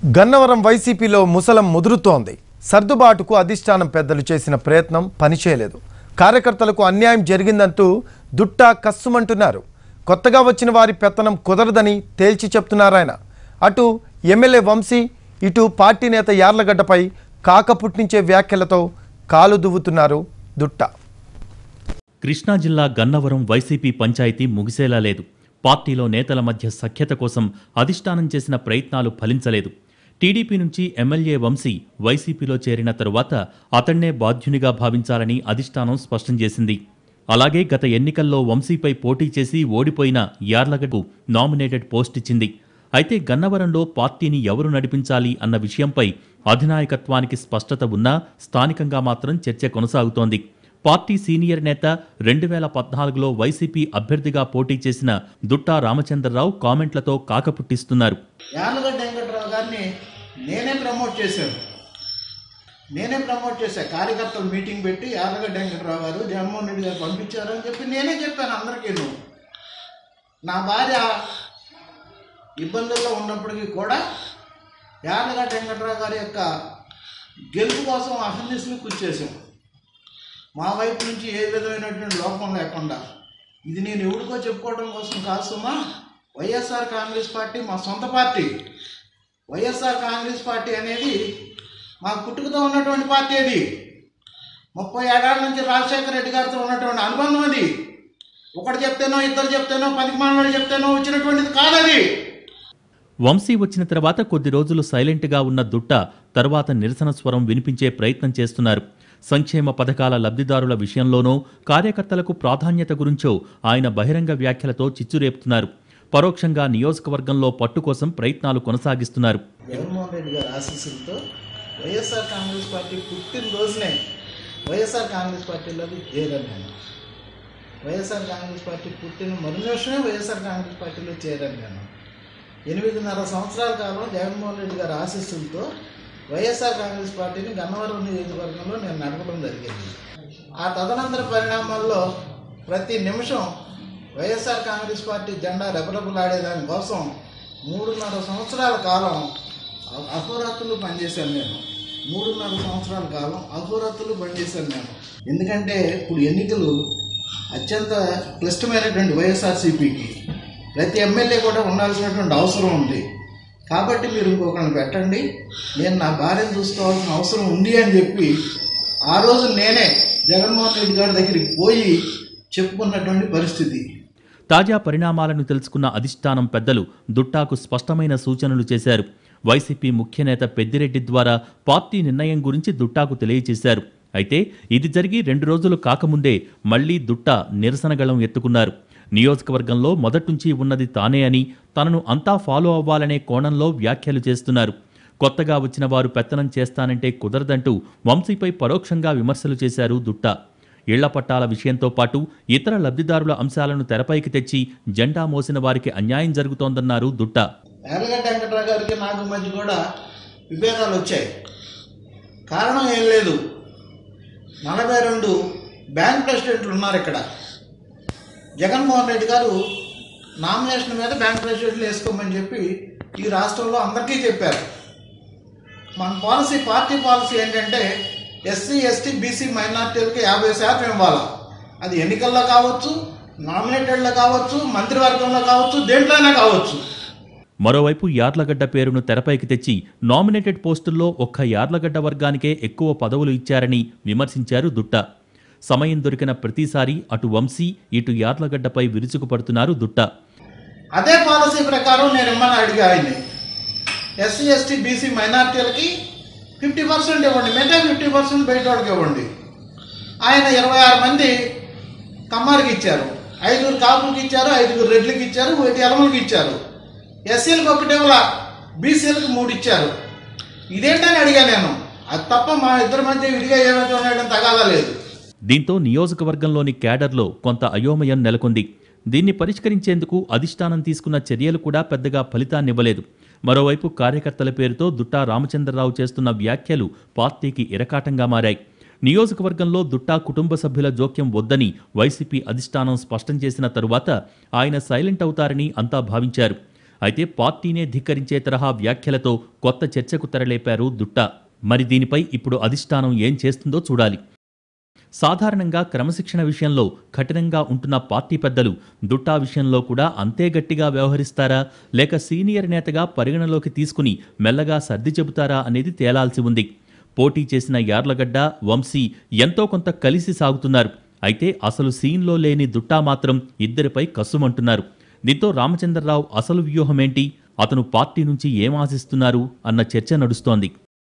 గన్నవరం వైసీపీలో ముసలం ముదురుతోంది సర్దుబాటుకు అధిష్టానం పెద్దలు చేసిన ప్రయత్నం పనిచేయలేదు కార్యకర్తలకు అన్యాయం జరిగిందంటూ దుట్టా కస్సుమంటున్నారు కొత్తగా వచ్చిన వారి పెత్తనం కుదరదని తేల్చి చెప్తున్నారాయన అటు ఎమ్మెల్యే వంశీ ఇటు పార్టీ నేత యార్లగడ్డపై కాక పుట్టించే వ్యాఖ్యలతో కాలు దువ్వుతున్నారు దుట్టా కృష్ణా జిల్లా గన్నవరం వైసీపీ పంచాయతీ ముగిసేలా లేదు పార్టీలో నేతల మధ్య సఖ్యత కోసం అధిష్టానం చేసిన ప్రయత్నాలు ఫలించలేదు టీడీపీ నుంచి ఎమ్మెల్యే వంశీ వైసీపీలో చేరిన తరువాత అతన్నే బాధ్యునిగా భావించాలని అధిష్టానం స్పష్టం చేసింది అలాగే గత ఎన్నికల్లో వంశీపై పోటీ చేసి ఓడిపోయిన యార్లగడ్డకు నామినేటెడ్ పోస్ట్ ఇచ్చింది అయితే గన్నవరంలో పార్టీని ఎవరు నడిపించాలి అన్న విషయంపై అధినాయకత్వానికి స్పష్టత ఉన్నా స్థానికంగా మాత్రం చర్చ కొనసాగుతోంది పార్టీ సీనియర్ నేత రెండు వేల పద్నాలుగులో వైసీపీ అభ్యర్థిగా పోటీ చేసిన దుట్టా రామచంద్రరావు కామెంట్లతో కాకపుట్టిస్తున్నారు యార్లగడ్డ వెంకట్రావు గారిని నేనే ప్రమోట్ చేశాను నేనే ప్రమోట్ చేశాను కార్యకర్తలు మీటింగ్ పెట్టి యార్లగడ్డ వెంకట్రావు గారు జగన్మోహన్ రెడ్డి గారు పంపించారు అని చెప్పి నేనే చెప్పాను అందరికీ నా భార్య ఇబ్బందుల్లో ఉన్నప్పటికీ కూడా యార్లగడ్డ వెంకట్రావు గారి యొక్క గెలుపు కోసం అహర్నిశలు కృషి చేశాం మా వైపు నుంచి ఏ విధమైనటువంటి లోపం లేకుండా ఇది నేను ఎవరికో చెప్పుకోవడం కోసం కాదు సుమా వైఎస్ఆర్ కాంగ్రెస్ పార్టీ మా సొంత పార్టీ వైఎస్ఆర్ కాంగ్రెస్ పార్టీ అనేది మా పుట్టుకతో ఉన్నటువంటి పార్టీ అది ముప్పై ఏడాళ్ళ నుంచి రాజశేఖర రెడ్డి గారితో ఉన్నటువంటి అనుబంధం అది ఒకటి చెప్తేనో ఇద్దరు చెప్తేనో పనికి మానవుడు చెప్తేనో వచ్చినటువంటిది కాదది వంశీ వచ్చిన తర్వాత కొద్ది రోజులు సైలెంట్గా ఉన్న దుట్ట తర్వాత నిరసన స్వరం వినిపించే ప్రయత్నం చేస్తున్నారు సంక్షేమ పథకాల లబ్ధిదారుల విషయంలోనూ కార్యకర్తలకు ప్రాధాన్యత గురించో ఆయన బహిరంగ వ్యాఖ్యలతో చిచ్చురేపుతున్నారు పరోక్షంగా నియోజకవర్గంలో పట్టు కోసం ప్రయత్నాలు కొనసాగిస్తున్నారు జగన్మోహన్ రెడ్డి గారి ఆశీస్సులతో వైఎస్ఆర్ కాంగ్రెస్ పార్టీ పుట్టిన రోజునే వైఎస్ఆర్ కాంగ్రెస్ పార్టీలోకి చేరాను నేను వైఎస్ఆర్ కాంగ్రెస్ పార్టీ పుట్టిన మరునిమిషమే వైఎస్ఆర్ కాంగ్రెస్ పార్టీలో చేరాను నేను ఎనిమిదిన్నర సంవత్సరాల కాలం జగన్మోహన్ రెడ్డి గారి ఆశీస్సులతో వైఎస్ఆర్ కాంగ్రెస్ పార్టీని గన్నవరం నియోజకవర్గంలో నేను నడపడం జరిగింది ఆ తదనంతర పరిణామాల్లో ప్రతి నిమిషం వైఎస్ఆర్ కాంగ్రెస్ పార్టీ జెండా రెపరెపలాడేదాని కోసం మూడున్నర సంవత్సరాల కాలం అ- అహోరాత్రులు పనిచేశాను నేను మూడున్నర సంవత్సరాల కాలం అహోరాత్రులు పనిచేశాను నేను ఎందుకంటే ఇప్పుడు ఎన్నికలు అత్యంత క్లిష్టమైనటువంటి వైఎస్ఆర్సీపీకి ప్రతి ఎమ్మెల్యే కూడా ఉండాల్సినటువంటి అవసరం ఉంది కాబట్టి మీరు ఇంకొకరిని పెట్టండి నేను నా భార్యను చూసుకోవాల్సిన అవసరం ఉంది అని చెప్పి ఆ రోజు నేనే జగన్మోహన్ రెడ్డి గారి దగ్గరికి పోయి చెప్పుకున్నటువంటి పరిస్థితి తాజా పరిణామాలను తెలుసుకున్న అధిష్టానం పెద్దలు దుట్టాకు స్పష్టమైన సూచనలు చేశారు వైసీపీ ముఖ్య నేత పెద్దిరెడ్డి ద్వారా పార్టీ నిర్ణయం గురించి దుట్టాకు తెలియజేశారు అయితే ఇది జరిగి రెండు రోజులు కాకముందే మళ్లీ దుట్టా నిరసన గళం ఎత్తుకున్నారు నియోజకవర్గంలో మొదట్నుంచి ఉన్నది తానే అని తనను అంతా ఫాలో అవ్వాలనే కోణంలో వ్యాఖ్యలు చేస్తున్నారు కొత్తగా వచ్చిన వారు పెత్తనం చేస్తానంటే కుదరదంటూ వంశీపై పరోక్షంగా విమర్శలు చేశారు దుట్టా ఇళ్ల పట్టాల విషయంతో పాటు ఇతర లబ్ధిదారుల అంశాలను తెరపైకి తెచ్చి జెండా మోసిన వారికి అన్యాయం జరుగుతోందన్నారు దుట్టా ఎర్రగడ్డ వెంకట్రావు గారికి నాకు మధ్య కూడా విభేదాలు వచ్చాయి కారణం ఏం లేదు నలభై రెండు బ్యాంక్ ప్రెసిడెంట్లు ఉన్నారు ఇక్కడ జగన్మోహన్ రెడ్డి గారు నామినేషన్ మీద బ్యాంక్ ప్రెసిడెంట్లు వేసుకోమని చెప్పి ఈ రాష్ట్రంలో అందరికీ చెప్పారు మన పాలసీ పార్టీ పాలసీ ఏంటంటే ఎస్సీ ఎస్టీ బీసీ మైనార్టీలకి యాభై శాతం ఇవ్వాలి అది ఎన్నికల్లో కావచ్చు నామినేటెడ్లో కావచ్చు మంత్రివర్గంలో కావచ్చు దేంట్లోనే కావచ్చు మరోవైపు యార్లగడ్డ పేరును తెరపైకి తెచ్చి నామినేటెడ్ పోస్టుల్లో ఒక్క యార్లగడ్డ వర్గానికే ఎక్కువ పదవులు ఇచ్చారని విమర్శించారు దుట్టా సమయం దొరికిన ప్రతిసారి అటు వంశీ ఇటు యార్లగడ్డపై విరుచుకుపడుతున్నారు దుట్టా అదే పాలసీ ప్రకారం నేను ఇమ్మని అడిగా ఆయన్ని ఎస్సీ ఎస్టీ బీసీ మైనార్టీలకి ఫిఫ్టీ పర్సెంట్ ఇవ్వండి మిగతా ఫిఫ్టీ పర్సెంట్ బయట వాళ్ళకి ఇవ్వండి ఆయన ఇరవై ఆరు మంది కమ్మారికి ఇచ్చారు ఐదుగురు కాపులకి ఇచ్చారు ఐదుగురు రెడ్లకి ఇచ్చారు ఒకటి ఎలమలకి ఇచ్చారు ఎస్సీలకు ఒకటి ఇవ్వాల బీసీలకు మూడు ఇచ్చారు ఇదేంటని అడిగా నేను అది తప్ప మా ఇద్దరి మధ్య విడిగా ఏమైతే ఉన్నాయడం తగాదా లేదు దీంతో నియోజకవర్గంలోని క్యాడర్లో కొంత అయోమయం నెలకొంది దీన్ని పరిష్కరించేందుకు అధిష్టానం తీసుకున్న చర్యలు కూడా పెద్దగా ఫలితాన్నివ్వలేదు మరోవైపు కార్యకర్తల పేరుతో దుట్టా రామచంద్రరావు చేస్తున్న వ్యాఖ్యలు పార్టీకి ఇరకాటంగా మారాయి నియోజకవర్గంలో దుట్టా కుటుంబ సభ్యుల జోక్యం వద్దని వైసీపీ అధిష్టానం స్పష్టం చేసిన తరువాత ఆయన సైలెంట్ అవుతారని అంతా భావించారు అయితే పార్టీనే ధిక్కరించే తరహా వ్యాఖ్యలతో కొత్త చర్చకు తెరలేపారు దుట్టా మరి దీనిపై ఇప్పుడు అధిష్టానం ఏం చేస్తుందో చూడాలి సాధారణంగా క్రమశిక్షణ విషయంలో కఠినంగా ఉంటున్న పార్టీ పెద్దలు దుట్టా విషయంలో కూడా అంతే గట్టిగా వ్యవహరిస్తారా లేక సీనియర్ నేతగా పరిగణలోకి తీసుకుని మెల్లగా సర్ది చెబుతారా అనేది తేలాల్సి ఉంది పోటీ చేసిన యార్లగడ్డ వంశీ ఎంతో కొంత కలిసి సాగుతున్నారు అయితే అసలు సీన్లో లేని దుట్టా మాత్రం ఇద్దరిపై కసుమంటున్నారు దీంతో రామచంద్రరావు అసలు వ్యూహమేంటి అతను పార్టీ నుంచి ఏం ఆశిస్తున్నారు అన్న చర్చ నడుస్తోంది